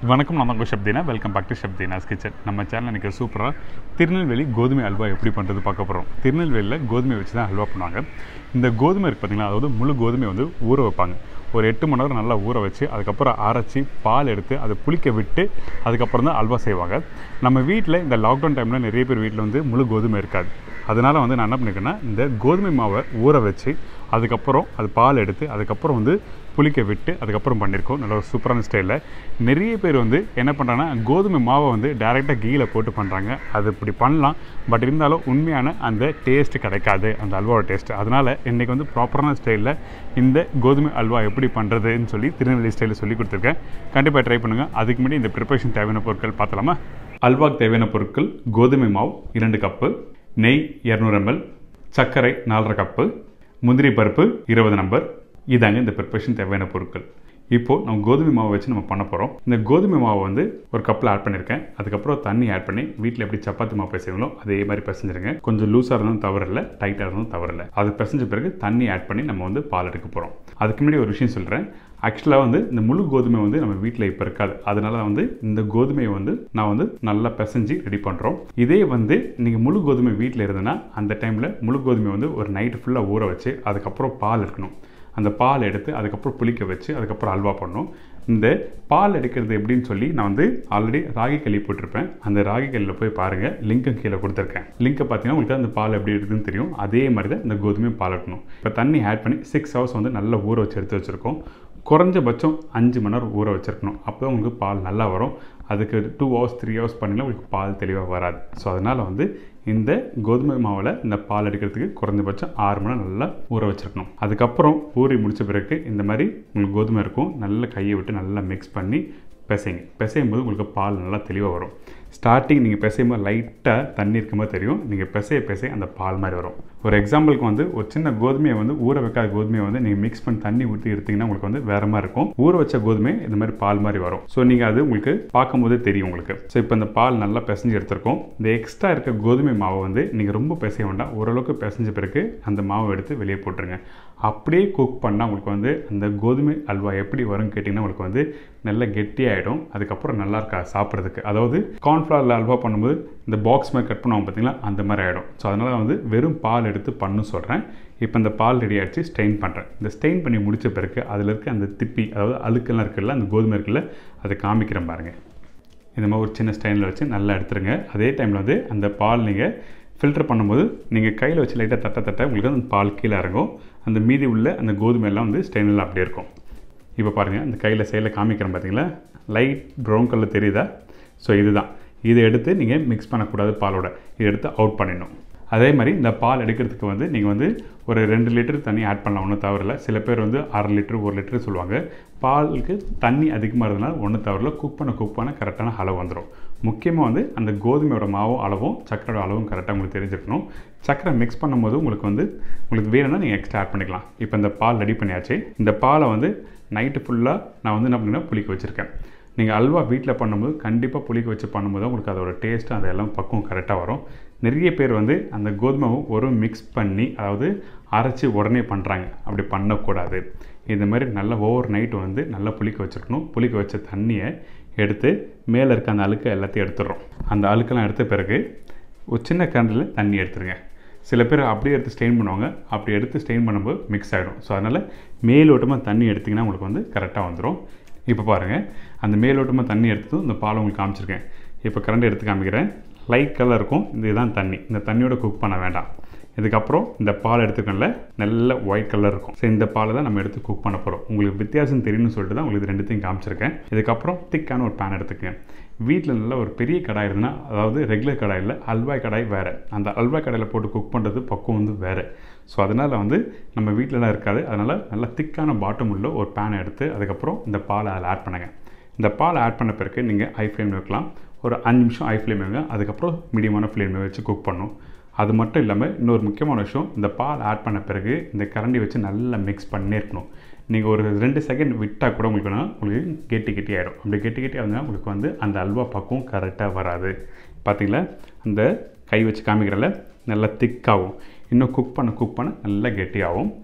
வணக்கம் நான் தான் Shabdeena welcome back to Shabdeena's kitchen நம்ம சேனல் எனக்கு சூப்பராக திருநெல்வேலி கோதுமை அல்வா எப்படி பண்ணுறது பார்க்க போகிறோம் திருநெல்வேலியில் கோதுமை வச்சு தான் அல்வா பண்ணுவாங்க இந்த கோதுமை இருக்குது பார்த்தீங்களா அதாவது முழு கோதுமை வந்து ஊற வைப்பாங்க ஒரு எட்டு மணி நேரம் நல்லா ஊற வச்சு அதுக்கப்புறம் அரைச்சி பால் எடுத்து அதை புளிக்க விட்டு அதுக்கப்புறம் தான் அல்வா செய்வாங்க நம்ம வீட்டில் இந்த லாக்டவுன் டைமில் நிறைய பேர் வீட்டில் வந்து முழு கோதுமை இருக்காது அதனால் வந்து நான் என்ன பண்ணியிருக்கேன்னா இந்த கோதுமை மாவை ஊற வச்சு அதுக்கப்புறம் அது பால் எடுத்து அதுக்கப்புறம் வந்து புளிக்க விட்டு அதுக்கப்புறம் பண்ணியிருக்கோம் நல்ல ஒரு சூப்பரான ஸ்டைலில் நிறைய பேர் வந்து என்ன பண்ணுறாங்கன்னா கோதுமை மாவை வந்து டேரெக்டாக கீழே போட்டு பண்ணுறாங்க அது இப்படி பண்ணலாம் பட் இருந்தாலும் உண்மையான அந்த டேஸ்ட் கிடைக்காது அந்த அல்வாவோட டேஸ்ட் அதனால் இன்றைக்கி வந்து ப்ராப்பரான ஸ்டைலில் இந்த கோதுமை அல்வா எப்படி பண்ணுறதுன்னு சொல்லி திருநெல்வேலி ஸ்டைலில் சொல்லி கொடுத்துருக்கேன் கண்டிப்பாக ட்ரை பண்ணுங்கள் அதுக்கு முன்னாடி இந்த ப்ரிப்பரேஷன் தேவையான பொருட்கள் பார்த்தலாமா அல்வாக்கு தேவையான பொருட்கள் கோதுமை மாவு இரண்டு கப்பு நெய் இரநூறு எம்எல் சர்க்கரை நாலரை கப்பு முந்திரி பருப்பு இருபது நம்பர் இதாங்க இந்த ப்ரிப்பரேஷன் தேவையான பொருட்கள் இப்போது நம்ம கோதுமை மாவை வச்சு நம்ம பண்ண போகிறோம் இந்த கோதுமை மாவை வந்து ஒரு கப்பில் ஆட் பண்ணியிருக்கேன் அதுக்கப்புறம் தண்ணி ஆட் பண்ணி வீட்டில் எப்படி சப்பாத்தி மாவு பிசைங்களோ அதே மாதிரி பிசைஞ்சிருங்க கொஞ்சம் லூஸாக இருந்தாலும் தவறில்லை டைட்டாக இருந்தாலும் தவறில்லை அது பிசைஞ்ச பிறகு தண்ணி ஆட் பண்ணி நம்ம வந்து பால் எடுக்க போகிறோம் அதுக்கு முன்னாடி ஒரு விஷயம் சொல்கிறேன் ஆக்சுவலாக வந்து இந்த முழு கோதுமை வந்து நம்ம வீட்டில் இப்போ இருக்காது அதனால வந்து இந்த கோதுமையை வந்து நான் வந்து நல்லா பிசைஞ்சு ரெடி பண்ணுறோம் இதே வந்து நீங்கள் முழு கோதுமை வீட்டில் இருந்ததுன்னா அந்த டைமில் முழு கோதுமை வந்து ஒரு நைட்டு ஃபுல்லாக ஊற வச்சு அதுக்கப்புறம் பால் எடுக்கணும் அந்த பால் எடுத்து அதுக்கப்புறம் புளிக்க வச்சு அதுக்கப்புறம் அல்வா பண்ணணும் இந்த பால் எடுக்கிறது எப்படின்னு சொல்லி நான் வந்து ஆல்ரெடி ராகி களி போட்டிருப்பேன் அந்த ராகி களியில் போய் பாருங்கள் லிங்க்கும் கீழே கொடுத்துருக்கேன் லிங்கை பார்த்தீங்கன்னா உங்களுக்கு அந்த பால் எப்படி இருக்குதுன்னு தெரியும் அதே மாதிரி தான் இந்த கோதுமை பால் எடுக்கணும் இப்போ தண்ணி ஆட் பண்ணி சிக்ஸ் ஹவர்ஸ் வந்து நல்லா ஊற வச்சு எடுத்து வச்சுருக்கோம் குறைஞ்சபட்சம் அஞ்சு மணி நேரம் ஊற வச்சுருக்கணும் அப்போ தான் உங்களுக்கு பால் நல்லா வரும் அதுக்கு டூ ஹவர்ஸ் த்ரீ ஹவர்ஸ் பண்ணிங்கன்னா உங்களுக்கு பால் தெளிவாக வராது ஸோ அதனால் வந்து இந்த கோதுமை மாவில் இந்த பால் எடுக்கிறதுக்கு குறைஞ்சபட்சம் ஆறு மணி நேரம் நல்லா ஊற வச்சுருக்கணும் அதுக்கப்புறம் ஊறி முடித்த பிறகு இந்த மாதிரி உங்களுக்கு கோதுமை இருக்கும் நல்லா கையை விட்டு நல்லா மிக்ஸ் பண்ணி பிசைங்க பிசையும் போது உங்களுக்கு பால் நல்லா தெளிவாக வரும் ஸ்டார்டிங் நீங்கள் பிசையும் போது லைட்டாக தண்ணி இருக்கும் போது தெரியும் நீங்கள் பிசைய பிசை அந்த பால் மாதிரி வரும் ஒரு எக்ஸாம்பிளுக்கு வந்து ஒரு சின்ன கோதுமையை வந்து ஊற வைக்காத கோதுமையை வந்து நீங்கள் மிக்ஸ் பண்ணி தண்ணி ஊற்றி எடுத்தீங்கன்னா உங்களுக்கு வந்து வேறு மாதிரி இருக்கும் ஊற வச்ச கோதுமை இந்த மாதிரி பால் மாதிரி வரும் ஸோ நீங்கள் அது உங்களுக்கு பார்க்கும்போதே தெரியும் உங்களுக்கு ஸோ இப்போ இந்த பால் நல்லா பிசைஞ்சு எடுத்திருக்கோம் இந்த எக்ஸ்ட்ரா இருக்க கோதுமை மாவை வந்து நீங்கள் ரொம்ப பிசைய வேண்டாம் ஓரளவுக்கு பிசைஞ்ச பிறகு அந்த மாவை எடுத்து வெளியே போட்டுருங்க அப்படியே குக் பண்ணால் உங்களுக்கு வந்து அந்த கோதுமை அல்வா எப்படி வரும்னு கேட்டிங்கன்னா உங்களுக்கு வந்து நல்ல கெட்டியாகிடும் அதுக்கப்புறம் நல்லா இருக்கா சாப்பிட்றதுக்கு அதாவது கார்ன்ஃப்ளவரில் அல்வா பண்ணும்போது இந்த பாக்ஸ் மாதிரி கட் பண்ணுவாங்க பார்த்தீங்களா அந்த மாதிரி ஆகிடும் ஸோ அதனால் வந்து வெறும் பால் எடுத்து பண்ணு சொல்கிறேன் இப்போ இந்த பால் ரெடி ஆகிடுச்சு ஸ்டெயின் பண்ணுறேன் இந்த ஸ்டெயின் பண்ணி முடித்த பிறகு அதில் இருக்க அந்த திப்பி அதாவது அழுக்கெல்லாம் இருக்குல்ல அந்த கோதுமை இருக்குல்ல அதை காமிக்கிறேன் பாருங்கள் இந்த மாதிரி ஒரு சின்ன ஸ்டெயினில் வச்சு நல்லா எடுத்துருங்க அதே டைமில் வந்து அந்த பால் நீங்கள் ஃபில்டர் பண்ணும்போது நீங்கள் கையில் வச்சு லைட்டாக தட்ட தட்ட உங்களுக்கு அந்த பால் கீழே இறங்கும் அந்த மீதி உள்ள அந்த கோதுமை எல்லாம் வந்து ஸ்டெயினில் அப்படியே இருக்கும் இப்போ பாருங்கள் அந்த கையில் சைடில் காமிக்கிறேன் பார்த்தீங்களா லைட் ப்ரௌன் கலர் தெரியுதா ஸோ இதுதான் இதை எடுத்து நீங்கள் மிக்ஸ் பண்ணக்கூடாது பாலோட இதை எடுத்து அவுட் பண்ணிடணும் அதே மாதிரி இந்த பால் எடுக்கிறதுக்கு வந்து நீங்கள் வந்து ஒரு ரெண்டு லிட்டர் தண்ணி ஆட் பண்ணலாம் ஒன்றும் தவறில்ல சில பேர் வந்து அரை லிட்டர் ஒரு லிட்டர் சொல்லுவாங்க பாலுக்கு தண்ணி அதிகமாக இருந்ததுனால ஒன்றும் தவறில்ல குக் பண்ண குக் பண்ண கரெக்டான அளவு வந்துடும் முக்கியமாக வந்து அந்த கோதுமையோட மாவும் அளவும் சக்கரோட அளவும் கரெக்டாக உங்களுக்கு தெரிஞ்சிருக்கணும் சக்கரை மிக்ஸ் பண்ணும்போது உங்களுக்கு வந்து உங்களுக்கு வேணும்னா நீங்கள் எக்ஸ்ட்ரா ஆட் பண்ணிக்கலாம் இப்போ இந்த பால் ரெடி பண்ணியாச்சு இந்த பாலை வந்து நைட்டு ஃபுல்லாக நான் வந்து என்ன பண்ணேன்னா புளிக்க வச்சுருக்கேன் நீங்கள் அல்வா வீட்டில் பண்ணும்போது கண்டிப்பாக புளிக்க வச்சு பண்ணும்போது உங்களுக்கு அதோட டேஸ்ட்டு அதெல்லாம் பக்குவம் கரெக்டாக வரும் நிறைய பேர் வந்து அந்த கோதுமாவும் ஒரு மிக்ஸ் பண்ணி அதாவது அரைச்சி உடனே பண்ணுறாங்க அப்படி பண்ணக்கூடாது இந்த மாதிரி நல்லா ஓவர் நைட்டு வந்து நல்லா புளிக்க வச்சுருக்கணும் புளிக்க வச்ச தண்ணியை எடுத்து மேலே இருக்க அந்த அழுக்கை எல்லாத்தையும் எடுத்துடுறோம் அந்த அழுக்கெல்லாம் எடுத்த பிறகு ஒரு சின்ன கரண்டில் தண்ணி எடுத்துருங்க சில பேர் அப்படியே எடுத்து ஸ்டெயின் பண்ணுவாங்க அப்படி எடுத்து ஸ்டெயின் பண்ணும்போது மிக்ஸ் ஆகிடும் ஸோ அதனால் மேலோட்டமாக தண்ணி எடுத்திங்கன்னா உங்களுக்கு வந்து கரெக்டாக வந்துடும் இப்போ பாருங்கள் அந்த மேலோட்டமாக தண்ணி எடுத்ததும் இந்த பால் உங்களுக்கு காமிச்சிருக்கேன் இப்போ கரண்ட் எடுத்து காமிக்கிறேன் லைட் கலர் இருக்கும் இதுதான் தண்ணி இந்த தண்ணியோட குக் பண்ண வேண்டாம் இதுக்கப்புறம் இந்த பால் எடுத்துக்கல நல்ல ஒயிட் கலர் இருக்கும் ஸோ இந்த பாலை தான் நம்ம எடுத்து குக் பண்ண போகிறோம் உங்களுக்கு வித்தியாசம் தெரியும்னு சொல்லிட்டு தான் உங்களுக்கு ரெண்டுத்தையும் காமிச்சிருக்கேன் இதுக்கப்புறம் திக்கான ஒரு பேன் எடுத்துக்கங்க வீட்டில் நல்ல ஒரு பெரிய கடாய் இருந்ததுன்னா அதாவது ரெகுலர் கடாயில் அல்வாய் கடாய் வேறு அந்த அல்வாய் கடாயில் போட்டு குக் பண்ணுறது பக்குவம் வந்து வேறு ஸோ அதனால் வந்து நம்ம வீட்டிலலாம் இருக்காது அதனால் நல்லா திக்கான பாட்டம் உள்ள ஒரு பேனை எடுத்து அதுக்கப்புறம் இந்த பாலை அதில் ஆட் பண்ணுங்கள் இந்த பால் ஆட் பண்ண பிறகு நீங்கள் ஹை ஃப்ளேம் வைக்கலாம் ஒரு அஞ்சு நிமிஷம் ஹை ஃப்ளேம் வைங்க அதுக்கப்புறம் மீடியமான ஃப்ளேம் வச்சு குக் பண்ணும் அது மட்டும் இல்லாமல் இன்னொரு முக்கியமான விஷயம் இந்த பால் ஆட் பண்ண பிறகு இந்த கரண்டி வச்சு நல்லா மிக்ஸ் பண்ணே இருக்கணும் நீங்கள் ஒரு ரெண்டு செகண்ட் விட்டால் கூட உங்களுக்கு வேணால் உங்களுக்கு கெட்டி கெட்டி ஆகிடும் அப்படி கெட்டி கெட்டி ஆகுதுன்னா உங்களுக்கு வந்து அந்த அல்வா பக்கம் கரெக்டாக வராது பார்த்தீங்களா அந்த கை வச்சு காமிக்கிறல நல்லா திக்காகும் இன்னும் குக் பண்ண குக் பண்ண நல்லா கெட்டியாகும்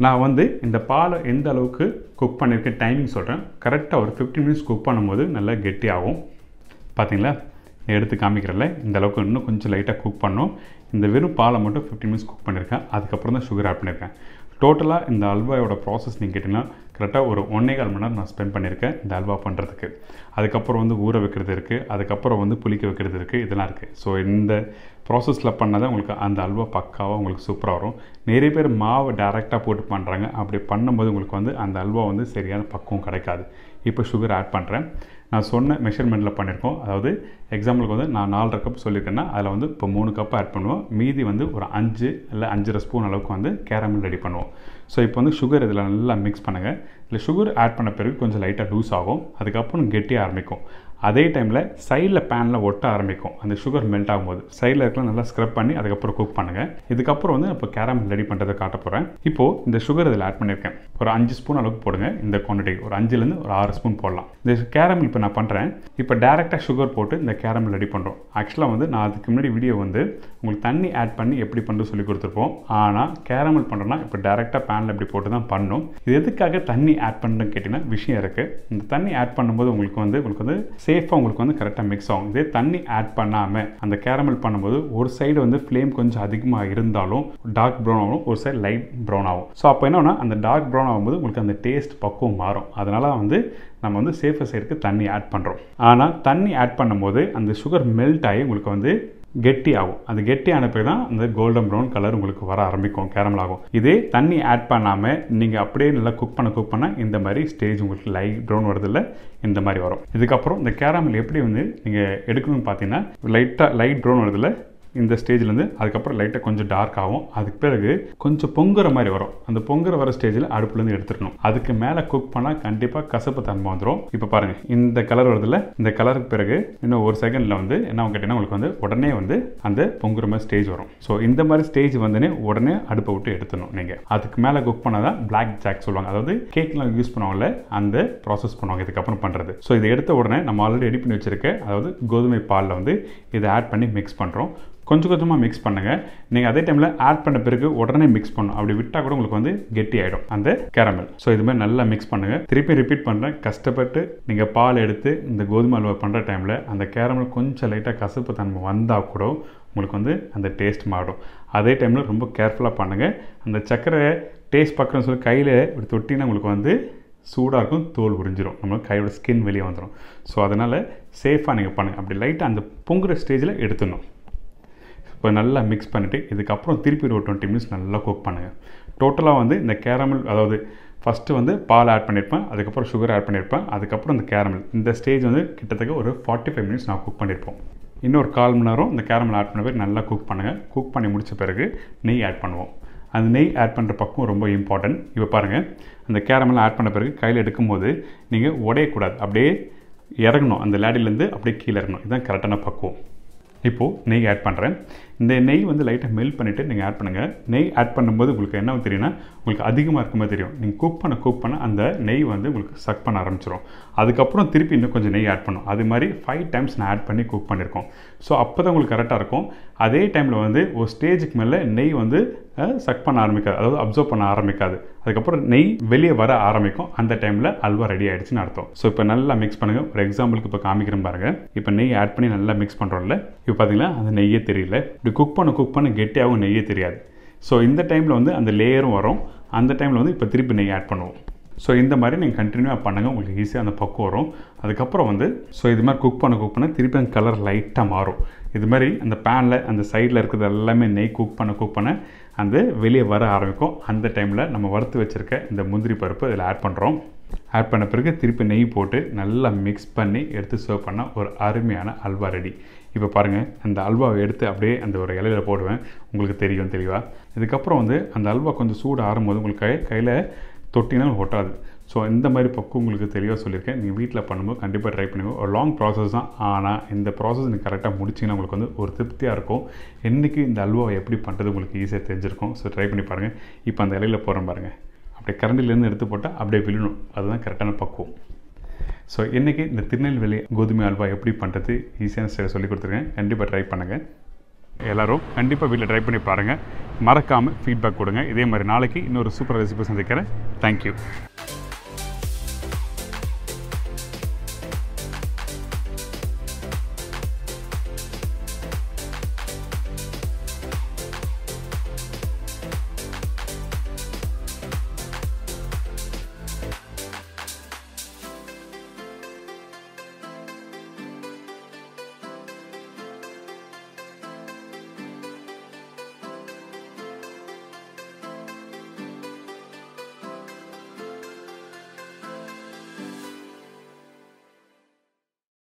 நான் வந்து இந்த பாலை எந்த அளவுக்கு குக் பண்ணியிருக்கேன் டைமிங் சொல்கிறேன் கரெக்டாக ஒரு ஃபிஃப்டீன் மினிட்ஸ் குக் பண்ணும்போது நல்லா கெட்டியாகும் பார்த்தீங்களா எடுத்து காமிக்கிறல இந்த அளவுக்கு இன்னும் கொஞ்சம் லைட்டாக குக் பண்ணோம் இந்த வெறும் பாலை மட்டும் ஃபிஃப்டின் மினிட்ஸ் குக் பண்ணியிருக்கேன் அதுக்கப்புறம் தான் சுகர் ஆட் பண்ணியிருக்கேன் டோட்டலாக இந்த அல்வாயோட ப்ராசஸ் நீங்கள் கேட்டிங்கன்னா கரெக்டாக ஒரு ஒன்றே கால் மணி நேரம் நான் ஸ்பெண்ட் பண்ணியிருக்கேன் இந்த அல்வா பண்ணுறதுக்கு அதுக்கப்புறம் வந்து ஊற வைக்கிறது இருக்குது அதுக்கப்புறம் வந்து புளிக்க வைக்கிறது இருக்குது இதெல்லாம் இருக்குது ஸோ இந்த ப்ராசஸில் பண்ணால் தான் உங்களுக்கு அந்த அல்வா பக்காவாக உங்களுக்கு சூப்பராக வரும் நிறைய பேர் மாவு டேரெக்டாக போட்டு பண்ணுறாங்க அப்படி பண்ணும்போது உங்களுக்கு வந்து அந்த அல்வா வந்து சரியான பக்குவம் கிடைக்காது இப்போ சுகர் ஆட் பண்ணுறேன் நான் சொன்ன மெஷர்மெண்ட்டில் பண்ணியிருக்கோம் அதாவது எக்ஸாம்பிளுக்கு வந்து நான் நாலரை கப் சொல்லியிருக்கேன்னா அதில் வந்து இப்போ மூணு கப் ஆட் பண்ணுவோம் மீதி வந்து ஒரு அஞ்சு இல்லை அஞ்சரை ஸ்பூன் அளவுக்கு வந்து கேரமல் ரெடி பண்ணுவோம் ஸோ இப்போ வந்து சுகர் இதில் நல்லா மிக்ஸ் பண்ணுங்கள் இதில் சுகர் ஆட் பண்ண பிறகு கொஞ்சம் லைட்டாக லூஸ் ஆகும் அதுக்கப்புறம் கெட்டி ஆரம்பிக்கும் அதே டைமில் சைடில் பேனில் ஒட்ட ஆரம்பிக்கும் அந்த சுகர் மெல்ட் ஆகும்போது சைடில் இருக்கலாம் நல்லா ஸ்க்ரப் பண்ணி அதுக்கப்புறம் குக் பண்ணுங்கள் இதுக்கப்புறம் வந்து இப்போ கேரமல் ரெடி பண்ணுறதை காட்ட போகிறேன் இப்போது இந்த சுகர் இதில் ஆட் பண்ணியிருக்கேன் ஒரு அஞ்சு ஸ்பூன் அளவுக்கு போடுங்க இந்த குவான்டிட்டி ஒரு அஞ்சுலேருந்து ஒரு ஆறு ஸ்பூன் போடலாம் இந்த கேரமல் இப்போ நான் பண்ணுறேன் இப்போ டேரெக்டாக சுகர் போட்டு இந்த கேரமல் ரெடி பண்ணுறோம் ஆக்சுவலாக வந்து நான் அதுக்கு முன்னாடி வீடியோ வந்து உங்களுக்கு தண்ணி ஆட் பண்ணி எப்படி பண்ணுறது சொல்லி கொடுத்துருப்போம் ஆனால் கேரமல் பண்ணுறோன்னா இப்போ டேரெக்டாக பேனில் இப்படி போட்டு தான் பண்ணணும் இது எதுக்காக தண்ணி ஆட் பண்ணுறேன்னு கேட்டிங்கன்னா விஷயம் இருக்குது இந்த தண்ணி ஆட் பண்ணும்போது உங்களுக்கு வந்து உங்களுக்கு வந்து சேஃபாக உங்களுக்கு வந்து கரெக்டாக மிக்ஸ் ஆகும் இதே தண்ணி ஆட் பண்ணாமல் அந்த கேரமல் பண்ணும்போது ஒரு சைடு வந்து ஃப்ளேம் கொஞ்சம் அதிகமாக இருந்தாலும் டார்க் ப்ரௌன் ஆகும் ஒரு சைடு லைட் ப்ரௌன் ஆகும் ஸோ அப்போ என்னன்னா அந்த டார்க் ப்ரௌன் ஆகும்போது உங்களுக்கு அந்த டேஸ்ட் பக்குவம் மாறும் அதனால் வந்து நம்ம வந்து சேஃபர் சைடுக்கு தண்ணி ஆட் பண்ணுறோம் ஆனால் தண்ணி ஆட் பண்ணும்போது அந்த சுகர் மெல்ட் ஆகி உங்களுக்கு வந்து கெட்டி ஆகும் அது கெட்டி ஆன பிறகு தான் அந்த கோல்டன் ப்ரௌன் கலர் உங்களுக்கு வர ஆரம்பிக்கும் கேரமல் ஆகும் இதே தண்ணி ஆட் பண்ணாமல் நீங்கள் அப்படியே நல்லா குக் பண்ண குக் பண்ண இந்த மாதிரி ஸ்டேஜ் உங்களுக்கு லைட் ப்ரௌன் வருதில்ல இந்த மாதிரி வரும் இதுக்கப்புறம் இந்த கேரமல் எப்படி வந்து நீங்கள் எடுக்கணும்னு பார்த்தீங்கன்னா லைட்டாக லைட் ப்ரௌன் வருதில்ல இந்த ஸ்டேஜ்லேருந்து அதுக்கப்புறம் லைட்டாக கொஞ்சம் டார்க் ஆகும் அதுக்கு பிறகு கொஞ்சம் பொங்குற மாதிரி வரும் அந்த பொங்குற வர ஸ்டேஜில் அடுப்புலேருந்து எடுத்துடணும் அதுக்கு மேலே குக் பண்ணால் கண்டிப்பாக கசப்பு தன்மை வந்துடும் இப்போ பாருங்கள் இந்த கலர் வருதுல்ல இந்த கலருக்கு பிறகு இன்னும் ஒரு செகண்டில் வந்து என்ன கேட்டிங்கன்னா உங்களுக்கு வந்து உடனே வந்து அந்த பொங்குற மாதிரி ஸ்டேஜ் வரும் ஸோ இந்த மாதிரி ஸ்டேஜ் வந்தோடனே உடனே அடுப்பை விட்டு எடுத்துடணும் நீங்கள் அதுக்கு மேலே குக் பண்ணால் தான் பிளாக் ஜாக் சொல்லுவாங்க அதாவது கேக்லாம் யூஸ் பண்ணுவாங்கல்ல அந்த ப்ராசஸ் பண்ணுவாங்க இதுக்கப்புறம் பண்ணுறது ஸோ இதை எடுத்த உடனே நம்ம ஆல்ரெடி ரெடி பண்ணி வச்சிருக்க அதாவது கோதுமை பாலில் வந்து இதை ஆட் பண்ணி மிக்ஸ் பண்ணுறோம் கொஞ்சம் கொஞ்சமாக மிக்ஸ் பண்ணுங்கள் நீங்கள் அதே டைமில் ஆட் பண்ண பிறகு உடனே மிக்ஸ் பண்ணணும் அப்படி விட்டால் கூட உங்களுக்கு வந்து கெட்டி ஆகிடும் அந்த கேரமல் ஸோ இது மாதிரி நல்லா மிக்ஸ் பண்ணுங்கள் திருப்பி ரிப்பீட் பண்ணுறேன் கஷ்டப்பட்டு நீங்கள் பால் எடுத்து இந்த கோதுமை அல்வா பண்ணுற டைமில் அந்த கேரமல் கொஞ்சம் லைட்டாக கசப்பு தன்மை வந்தால் கூட உங்களுக்கு வந்து அந்த டேஸ்ட் மாறும் அதே டைமில் ரொம்ப கேர்ஃபுல்லாக பண்ணுங்கள் அந்த சர்க்கரை டேஸ்ட் பார்க்குறேன்னு சொல்லி கையில் இப்படி தொட்டினா உங்களுக்கு வந்து சூடாக இருக்கும் தோல் உறிஞ்சிரும் நம்ம கையோட ஸ்கின் வெளியே வந்துடும் ஸோ அதனால் சேஃபாக நீங்கள் பண்ணுங்கள் அப்படி லைட்டாக அந்த பொங்குற ஸ்டேஜில் எடுத்துடணும் இப்போ நல்லா மிக்ஸ் பண்ணிவிட்டு இதுக்கப்புறம் திருப்பி ஒரு டுவெண்ட்டி மினிட்ஸ் நல்லா குக் பண்ணுங்கள் டோட்டலாக வந்து இந்த கேரமல் அதாவது ஃபஸ்ட்டு வந்து பால் ஆட் பண்ணியிருப்பேன் அதுக்கப்புறம் சுகர் ஆட் பண்ணியிருப்பேன் அதுக்கப்புறம் இந்த கேரமல் இந்த ஸ்டேஜ் வந்து கிட்டத்தட்ட ஒரு ஃபார்ட்டி ஃபைவ் மினிட்ஸ் நான் குக் பண்ணியிருப்போம் இன்னொரு கால் மணி நேரம் இந்த கேரமல் ஆட் பண்ண பிறகு நல்லா குக் பண்ணுங்கள் குக் பண்ணி முடித்த பிறகு நெய் ஆட் பண்ணுவோம் அந்த நெய் ஆட் பண்ணுற பக்கம் ரொம்ப இம்பார்ட்டன்ட் இப்போ பாருங்கள் அந்த கேரமல் ஆட் பண்ண பிறகு கையில் எடுக்கும்போது நீங்கள் உடையக்கூடாது அப்படியே இறங்கணும் அந்த லேடிலேருந்து அப்படியே கீழே இறங்கணும் இதுதான் கரெக்டான பக்குவம் இப்போது நெய் ஆட் பண்ணுறேன் இந்த நெய் வந்து லைட்டாக மெல்ட் பண்ணிவிட்டு நீங்கள் ஆட் பண்ணுங்கள் நெய் ஆட் பண்ணும்போது உங்களுக்கு என்ன தெரியும்னா உங்களுக்கு அதிகமாக இருக்க மாதிரி தெரியும் நீங்கள் குக் பண்ண குக் பண்ண அந்த நெய் வந்து உங்களுக்கு சக் பண்ண ஆரம்பிச்சிடும் அதுக்கப்புறம் திருப்பி இன்னும் கொஞ்சம் நெய் ஆட் பண்ணும் அது மாதிரி ஃபைவ் டைம்ஸ் நான் ஆட் பண்ணி குக் பண்ணியிருக்கோம் ஸோ அப்போ தான் உங்களுக்கு கரெக்டாக இருக்கும் அதே டைமில் வந்து ஒரு ஸ்டேஜுக்கு மேலே நெய் வந்து சக் பண்ண ஆரம்பிக்காது அதாவது அப்சர்வ் பண்ண ஆரம்பிக்காது அதுக்கப்புறம் நெய் வெளியே வர ஆரம்பிக்கும் அந்த டைமில் அல்வா ரெடி ஆகிடுச்சுன்னு அர்த்தம் ஸோ இப்போ நல்லா மிக்ஸ் பண்ணுங்கள் ஒரு எக்ஸாம்பிளுக்கு இப்போ காமிக்கிறேன் பாருங்கள் இப்போ நெய் ஆட் பண்ணி நல்லா மிக்ஸ் பண்ணுறோம்ல இப்போ பார்த்தீங்களா அந்த நெய்யே தெரியல இப்படி குக் பண்ண குக் பண்ண கெட்டியாகவும் நெய்யே தெரியாது ஸோ இந்த டைமில் வந்து அந்த லேயரும் வரும் அந்த டைமில் வந்து இப்போ திருப்பி நெய் ஆட் பண்ணுவோம் ஸோ இந்த மாதிரி நீங்கள் கண்டினியூவாக பண்ணுங்கள் உங்களுக்கு ஈஸியாக அந்த பக்கம் வரும் அதுக்கப்புறம் வந்து ஸோ இது மாதிரி குக் பண்ண குக் பண்ண திருப்பி அந்த கலர் லைட்டாக மாறும் இது மாதிரி அந்த பேனில் அந்த சைடில் இருக்கிறது எல்லாமே நெய் குக் பண்ண குக் பண்ண அந்த வெளியே வர ஆரம்பிக்கும் அந்த டைமில் நம்ம வறுத்து வச்சுருக்க இந்த முந்திரி பருப்பு இதில் ஆட் பண்ணுறோம் ஆட் பண்ண பிறகு திருப்பி நெய் போட்டு நல்லா மிக்ஸ் பண்ணி எடுத்து சர்வ் பண்ண ஒரு அருமையான அல்வா ரெடி இப்போ பாருங்கள் அந்த அல்வாவை எடுத்து அப்படியே அந்த ஒரு இலையில போடுவேன் உங்களுக்கு தெரியும் தெளிவாக இதுக்கப்புறம் வந்து அந்த அல்வா கொஞ்சம் சூடு ஆறும்போது உங்களுக்கு கை கையில் தொட்டினால் ஒட்டாது ஸோ இந்த மாதிரி பக்கம் உங்களுக்கு தெளிவாக சொல்லியிருக்கேன் நீங்கள் வீட்டில் பண்ணும்போது கண்டிப்பாக ட்ரை பண்ணுங்க ஒரு லாங் ப்ராசஸ் தான் ஆனால் இந்த ப்ராசஸ் நீங்கள் கரெக்டாக முடிச்சிங்கன்னா உங்களுக்கு வந்து ஒரு திருப்தியாக இருக்கும் என்றைக்கு இந்த அல்வாவை எப்படி பண்ணுறது உங்களுக்கு ஈஸியாக தெரிஞ்சிருக்கும் ஸோ ட்ரை பண்ணி பாருங்கள் இப்போ அந்த இலையில போகிறேன் பாருங்கள் அப்படியே கரண்டிலேருந்து எடுத்து போட்டால் அப்படியே விழணும் அதுதான் கரெக்டான பக்குவம் ஸோ இன்றைக்கி இந்த திருநெல்வேலி கோதுமை அல்வா எப்படி பண்ணுறது ஈஸியான ஸ்டைல் சொல்லி கொடுத்துருக்கேன் கண்டிப்பாக ட்ரை பண்ணுங்கள் எல்லாரும் கண்டிப்பாக வீட்டில் ட்ரை பண்ணி பாருங்கள் மறக்காமல் ஃபீட்பேக் கொடுங்க இதே மாதிரி நாளைக்கு இன்னொரு சூப்பர் ரெசிபி சந்திக்கிறேன் தேங்க்யூ